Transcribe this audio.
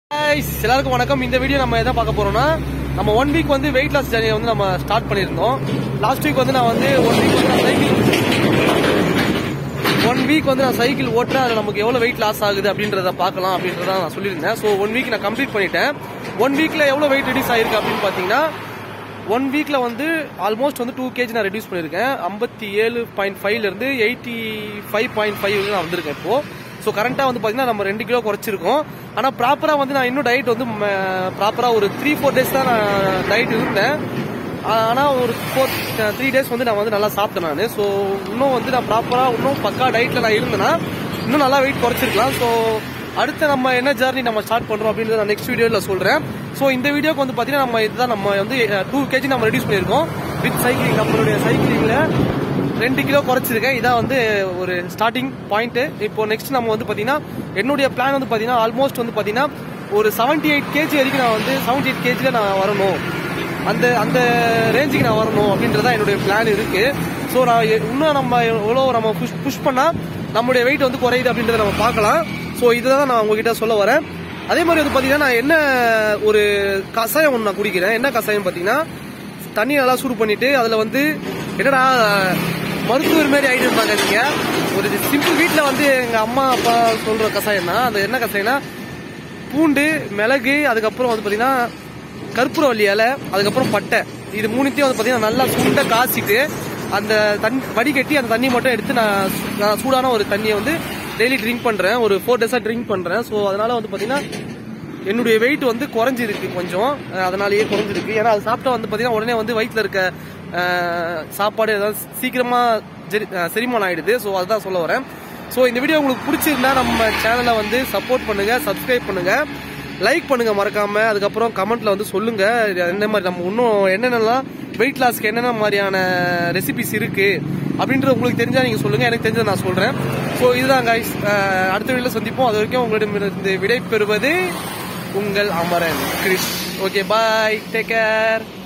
Guys, எல்லாருக்கும் வணக்கம் இந்த வீடியோ நம்ம எதை பார்க்க போறோம்னா நம்ம ஒன் வீக் வந்து வெயிட் லாஸ் ஜர்னியை வந்து நம்ம ஸ்டார்ட் பண்ணியிருந்தோம் லாஸ்ட் வீக் வந்து நான் வந்து ஒன் வீக் வந்து நான் சைக்கிள் ஒன் வீக் வந்து நான் சைக்கிள் ஓட்டுறேன் அதில் நமக்கு எவ்வளோ வெயிட் லாஸ் ஆகுது அப்படின்றத பார்க்கலாம் அப்படின்றத நான் சொல்லியிருந்தேன் ஸோ ஒன் வீக் நான் கம்ப்ளீட் பண்ணிட்டேன் ஒன் வீக்கில் எவ்வளோ வெயிட் ரெடியூஸ் ஆயிருக்கு அப்படின்னு பார்த்தீங்கன்னா ஒன் வீக்கில் வந்து ஆல்மோஸ்ட் வந்து டூ கேஜி நான் ரெடியூஸ் பண்ணியிருக்கேன் ஐம்பத்தி ஏழு பாயிண்ட் ஃபைவ்லேருந்து எயிட்டி ஃபைவ் பாயிண்ட் ஃபைவ் நான் வந்திருக்கேன் இப்போது ஸோ கரண்ட்டாக வந்து பார்த்தீங்கன்னா நம்ம ரெண்டு கிலோ குறைச்சிருக்கோம் ஆனால் ப்ராப்பராக வந்து நான் இன்னும் டயட் வந்து ப்ராப்பராக ஒரு த்ரீ ஃபோர் டேஸ் தான் நான் டயட் இருந்தேன் ஆனால் ஒரு ஃபோர் த்ரீ டேஸ் வந்து நான் வந்து நல்லா சாப்பிட்டேன் நான் ஸோ இன்னும் வந்து நான் ப்ராப்பராக இன்னும் பக்கா டயட்டில் நான் இருந்தேன்னா இன்னும் நல்லா வெயிட் குறைச்சிருக்கலாம் ஸோ அடுத்து நம்ம என்ன ஜர்னி நம்ம ஸ்டார்ட் பண்ணுறோம் அப்படின்றத நான் நெக்ஸ்ட் வீடியோவில் சொல்கிறேன் ஸோ இந்த வீடியோக்கு வந்து பார்த்தீங்கன்னா நம்ம இதுதான் நம்ம வந்து டூ கேஜி நம்ம ரெடியூஸ் பண்ணியிருக்கோம் வித் சைக்கிளிங் நம்மளுடைய சைக்கிளிங்கில் ரெண்டு கிலோ குறைச்சிருக்கேன் இதான் வந்து ஒரு ஸ்டார்டிங் பாயிண்ட் இப்போ நெக்ஸ்ட் நம்ம வந்து பார்த்தீங்கன்னா என்னுடைய பிளான் வந்து பார்த்தீங்கன்னா ஆல்மோஸ்ட் வந்து பார்த்தீங்கன்னா ஒரு செவன்டி எயிட் கேஜி வரைக்கும் நான் வந்து செவன்டி எயிட் கேஜியில் நான் வரணும் அந்த அந்த ரேஞ்சுக்கு நான் வரணும் அப்படின்றதா என்னுடைய பிளான் இருக்கு ஸோ நான் எ- இன்னும் நம்ம எவ்வளோ நம்ம புஷ் புஷ் பண்ணா நம்மளுடைய வெயிட் வந்து குறையுது அப்படின்றத நம்ம பார்க்கலாம் ஸோ இதுதான் நான் உங்ககிட்ட சொல்ல வரேன் அதே மாதிரி வந்து பார்த்தீங்கன்னா நான் என்ன ஒரு கஷாயம் ஒன்று நான் குடிக்கிறேன் என்ன கஷாயம் பார்த்தீங்கன்னா தண்ணி நல்லா சூடு பண்ணிட்டு அதில் வந்து என்னடா மருத்துவர் மாதிரி ஆயிட்டு இருந்தாங்க நீங்க ஒரு சிம்பிள் வீட்டில் வந்து எங்கள் அம்மா அப்பா சொல்ற கஷாயம்னா அது என்ன கஷாயம்னா பூண்டு மிளகு அதுக்கப்புறம் வந்து பார்த்தீங்கன்னா கற்பூரவள்ளி இலை அதுக்கப்புறம் பட்டை இது மூணுத்தையும் வந்து பார்த்தீங்கன்னா நல்லா சுண்ட காசிட்டு அந்த தண்ணி வடிகட்டி அந்த தண்ணி மட்டும் எடுத்து நான் சு- நான் சூடான ஒரு தண்ணியை வந்து டெய்லி ட்ரிங்க் பண்ணுறேன் ஒரு ஃபோர் டேஸாக ட்ரிங்க் பண்ணுறேன் ஸோ அதனால வந்து பார்த்தீங்கன்னா என்னுடைய வெயிட் வந்து குறைஞ்சிருக்கு கொஞ்சம் அஹ் அதனாலேயே குறைஞ்சிருக்கு ஏன்னா அது சாப்பிட்டா வந்து பார்த்தீங்கன்னா உடனே வந்து வயிற்றில் இருக்க அஹ், சாப்பாடு ஏதாவது சீக்கிரமா ஜெரி- அஹ், செரிமானம் ஆயிடுது ஸோ அதுதான் சொல்ல வரேன் ஸோ இந்த வீடியோ உங்களுக்கு பிடிச்சிருந்தா நம்ம சேனலை வந்து சப்போர்ட் பண்ணுங்க சப்ஸ்கிரைப் பண்ணுங்க லைக் பண்ணுங்க மறக்காம அதுக்கப்புறம் கமெண்ட்ல வந்து சொல்லுங்க இது என்ன மாதிரி நம்ம இன்னும் என்னென்னலாம் வெயிட் லாஸ்க்கு என்னென்ன மாதிரியான ரெசிபிஸ் இருக்கு அப்படின்றது உங்களுக்கு தெரிஞ்சா நீங்க சொல்லுங்க எனக்கு தெரிஞ்சதை நான் சொல்றேன் ஸோ இதுதான் guys அஹ், அடுத்த வீடியோல சந்திப்போம் அது வரைக்கும் உங்களிடமிருந்து விடை பெறுவது உங்கள் Amaran Krish okay bye take care